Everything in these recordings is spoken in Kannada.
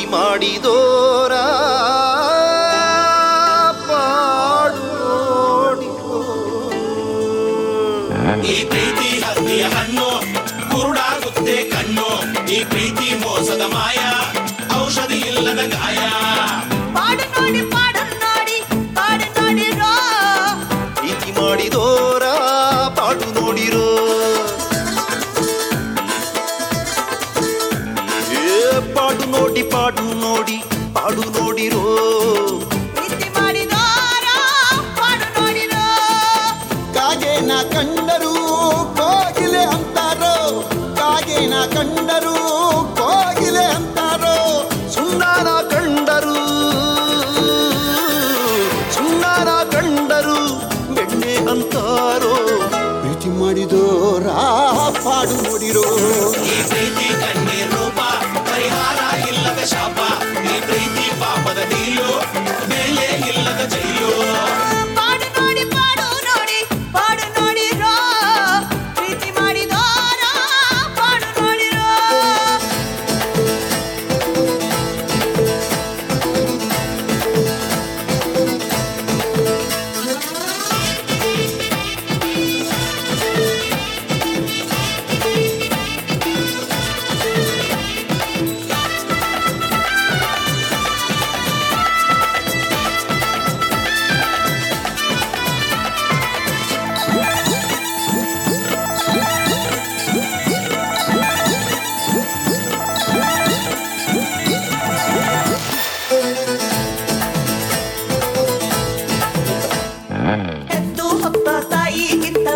ಮಾಡಿದೋರ ಪಾಡು ನೋಡಿರೋ. ಈ ಪ್ರೀತಿ ಹತ್ತಿಯ ಹಣ್ಣು ಕುರುಡಾಗುತ್ತೆ ಕಣ್ಣು ಈ ಪ್ರೀತಿ ಮೋಸದ ಮಾಯ ಔಷಧಿ ಇಲ್ಲದ ಗಾಯ ಪಾಡು ನೋಡಿ ಪಾಡು ನೋಡಿ ಪಾಡು ನೋಡಿರೋ ಪ್ರೀತಿ ಮಾಡಿದೋರ ಪಾಡು ನೋಡಿರೋ ಏ ಪಾಡು ನೋಡಿ ಪಾಡು ನೋಡಿ ಪಾಡು ನೋಡಿರೋ ಪ್ರೀತಿ ಮಾಡಿದೋರ ಪಾಡು ನೋಡಿರೋ ಕಾಗೇನ ಕಂಡರು ಕೋಗಿಲೆ ಅಂತಾರೋ ಕಾಗೇನ ಕಂಡರು ಕೋಗಿಲೆ ಅಂತಾರೋ ಸುಣ್ಣಾನ ಕಂಡರು ಸುಣ್ಣಾನ ಕಂಡರು ಬೆಣ್ಣೆ ಅಂತಾರೋ ಪ್ರೀತಿ ಮಾಡಿದೋರ ಪಾಡು ನೋಡಿರೋ ಈ ಪ್ರೀತಿ ಕಣ್ಣೀರ್ ರೂಪ ಪರಿಹಾರ ಇಲ್ಲದ ಶಾಪ ಈ ಪ್ರೀತಿ ಪಾಪದ ನೀಲು ಬೆಲೆ ಇಲ್ಲದ ಜೈಲು ಪಾಡು ನೋಡಿ ಪಾಡು ನೋಡಿ ಪಾಡು ನೋಡಿರೋ ಪ್ರೀತಿ ಮಾಡಿದೋರ ಪಾಡು ನೋಡಿರೋ ಎದ್ದು ಹೊತ್ತ ತಾಯಿಗಿಂತ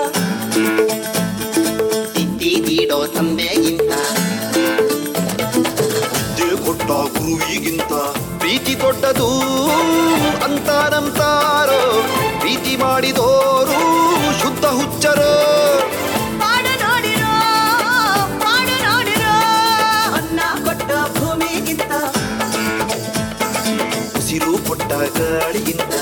ತಿದ್ದಿದೀಡೋ ತಂದೆಗಿಂತ ಹುದ್ದೆ ಕೊಟ್ಟ ಗುರುವಿಗಿಂತ ಪ್ರೀತಿ ದೊಡ್ಡದು ಅಂತಾರಂತಾರೋ ಪ್ರೀತಿ ಮಾಡಿದೋರು ಶುದ್ಧ ಹುಚ್ಚರೋ ಪಾಡು ನೋಡಿರೋ ಪಾಡು ನೋಡಿರೋ ಅನ್ನ ಕೊಟ್ಟ ಭೂಮಿಗಿಂತ ಉಸಿರು ಕೊಟ್ಟ ಗಾಳಿಗಿಂತ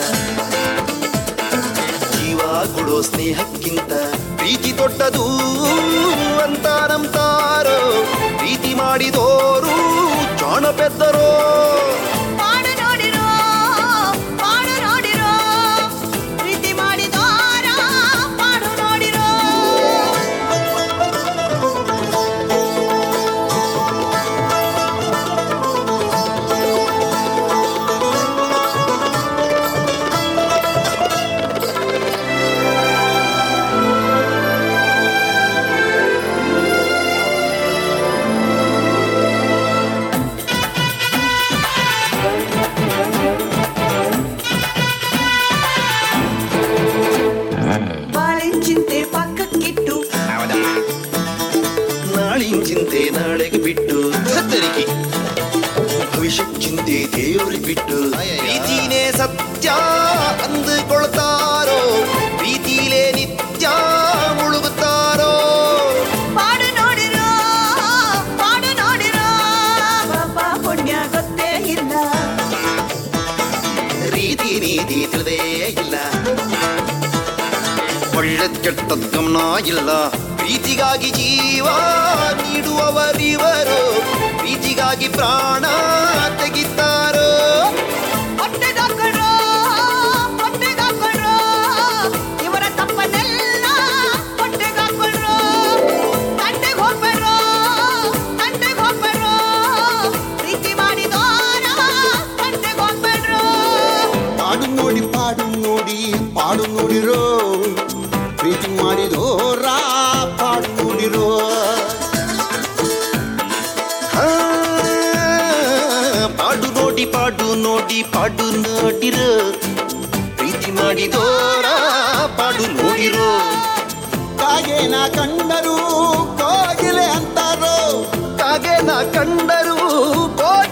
ಜೀವ ಕೊಡೋ ಸ್ನೇಹಕ್ಕಿಂತ ಪ್ರೀತಿ ದೊಡ್ಡದು ಅಂತಾರಂತಾರೋ ಪ್ರೀತಿ ಮಾಡಿದೋರು ಜಾಣ ಬೆದ್ದರೋ ಪಾಡು ನೋಡಿರೋ ಪಾಡು ನೋಡಿರೋ ಪ್ರೀತಿ ಮಾಡಿದೋರ ಪಾಡು ನೋಡಿರೋ ಬಾಳಿನ ಚಿಂತೆ ಪಕ್ಕಕ್ಕಿಟ್ಟು ನಾಳಿನ ಚಿಂತೆ ನಾಳೆಗೆ ಬಿಟ್ಟು ಹೆದರಿಕೆ ಭವಿಷ್ಯ ಚಿಂತೆ ದೇವರಿಗೆ ಬಿಟ್ಟು ಪ್ರೀತಿನೇ ಸತ್ಯ ಅಂದುಕೊಳ್ತಾರೋ ಪ್ರೀತಿಲೇ ನಿತ್ಯ ಮುಳುಗುತ್ತಾರೋ ಪಾಡು ನೋಡಿರೋ ಪಾಡು ನೋಡಿರೋ ಪಾಪ ಪುಣ್ಯ ಗೊತ್ತೇ ಇಲ್ಲ ರೀತಿ ನೀತಿ ತಿಳಿದೇ ಇಲ್ಲ ಒಳ್ಳೆದ್ ಕೆಟ್ಟದ್ ಗಮನ ಇಲ್ಲ ಪ್ರೀತಿಗಾಗಿ ಜೀವ ನೀಡುವವರಿವರು ಪ್ರೀತಿಗಾಗಿ ಪ್ರಾಣ ತೆಗಿತಾರೋ ಹೊಟ್ಟೆಗಾಕೊಂಡ್ರೋ ಹೊಟ್ಟೆಗಾಕೊಂಡ್ರೋ ಇವರ ತಪ್ಪನ್ನೆಲ್ಲ ಹೊಟ್ಟೆಗಾಕೊಂಡ್ರೋ ತಂಟೆಗೆ ಹೋಗ್ಬೇಡ್ರೋ ತಂಟೆಗೆ ಹೋಗ್ಬೇಡ್ರೋ ಪ್ರೀತಿ ಮಾಡಿದೋರ ತಂಟೆಗೆ ಹೋಗ್ಬೇಡ್ರೋ ಪಾಡು ನೋಡಿ ಪಾಡು ನೋಡಿ ಪಾಡು ನೋಡಿರೋ ಪ್ರೀತಿ ಮಾಡಿದೋರ ಪಾಡು ನೋಡಿರೋ ಆ, ಪಾಡು ನೋಡಿ ಪಾಡು ನೋಡಿ ಪಾಡು ನೋಡಿರೋ ಪ್ರೀತಿ ಮಾಡಿದೋರ ಪಾಡು ನೋಡಿರೋ ಕಾಗೇನ ಕಂಡರು ಕೋಗಿಲೆ ಅಂತಾರೋ ಕಾಗೆ ನಾ ಕಂಡರು ಕೋಗಿಲೆ